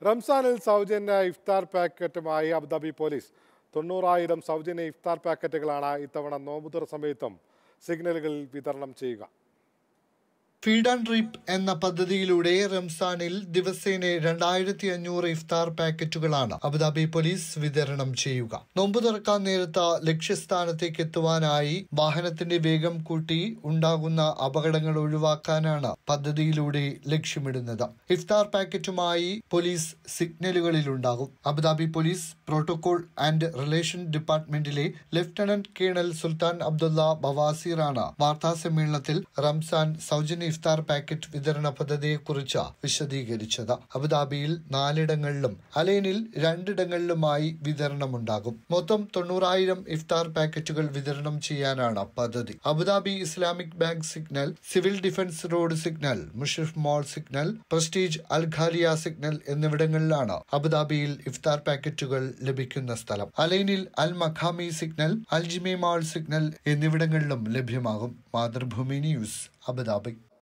റംസാനിൽ സൗജന്യ ഇഫ്താർ പാക്കറ്റുമായി Abu Dhabi police തൊണ്ണൂറായിരം സൗജന്യ ഇഫ്താർ പാക്കറ്റുകളാണ് ഇത്തവണ നോമ്പുതുറ സമയത്തും സിഗ്നലുകളിൽ വിതരണം ചെയ്യുക ഫീഡ് ആൻഡ് ട്രിപ്പ് എന്ന പദ്ധതിയിലൂടെ റംസാനിൽ ദിവസേന രണ്ടായിരത്തി അഞ്ഞൂറ് ഇഫ്താർ പാക്കറ്റുകളാണ് അബുദാബി പോലീസ് വിതരണം ചെയ്യുക നോമ്പ് തുറക്കാൻ നേരത്ത് ലക്ഷ്യസ്ഥാനത്തേക്ക് എത്തുവാനായി വാഹനത്തിന്റെ വേഗം കൂട്ടി ഉണ്ടാകുന്ന അപകടങ്ങൾ ഒഴിവാക്കാനാണ് പദ്ധതിയിലൂടെ ലക്ഷ്യമിടുന്നത് ഇഫ്താർ പാക്കറ്റുമായി പോലീസ് സിഗ്നലുകളിൽ ഉണ്ടാകും Abu Dhabi police protocol and relation ഡിപ്പാർട്ട്മെന്റിലെ ലഫ്റ്റനന്റ് കേണൽ സുൽത്താൻ അബ്ദുള്ള ബവാസീറാണ് വാർത്താ സമ്മേളനത്തിൽ റംസാൻ സൗജന്യ ഇഫ്താർ പാക്കറ്റ് വിതരണ പദ്ധതിയെക്കുറിച്ച് വിശദീകരിച്ചത് അബുദാബിയിൽ നാലിടങ്ങളിലും അലൈനിൽ രണ്ടിടങ്ങളിലുമായി വിതരണമുണ്ടാകും മൊത്തം തൊണ്ണൂറായിരം ഇഫ്താർ പാക്കറ്റുകൾ വിതരണം ചെയ്യാനാണ് പദ്ധതി Abu Dhabi Islamic bank signal civil defence road signal Mushrif mall signal prestige Al Khaliya signal എന്നിവിടങ്ങളിലാണ് അബുദാബിയിൽ ഇഫ്താർ പാക്കറ്റുകൾ ലഭിക്കുന്ന സ്ഥലം അലൈനിൽ Al Maqami signal Al Jimi mall signal എന്നിവിടങ്ങളിലും ലഭ്യമാകും മാതൃഭൂമി ന്യൂസ് അബുദാബി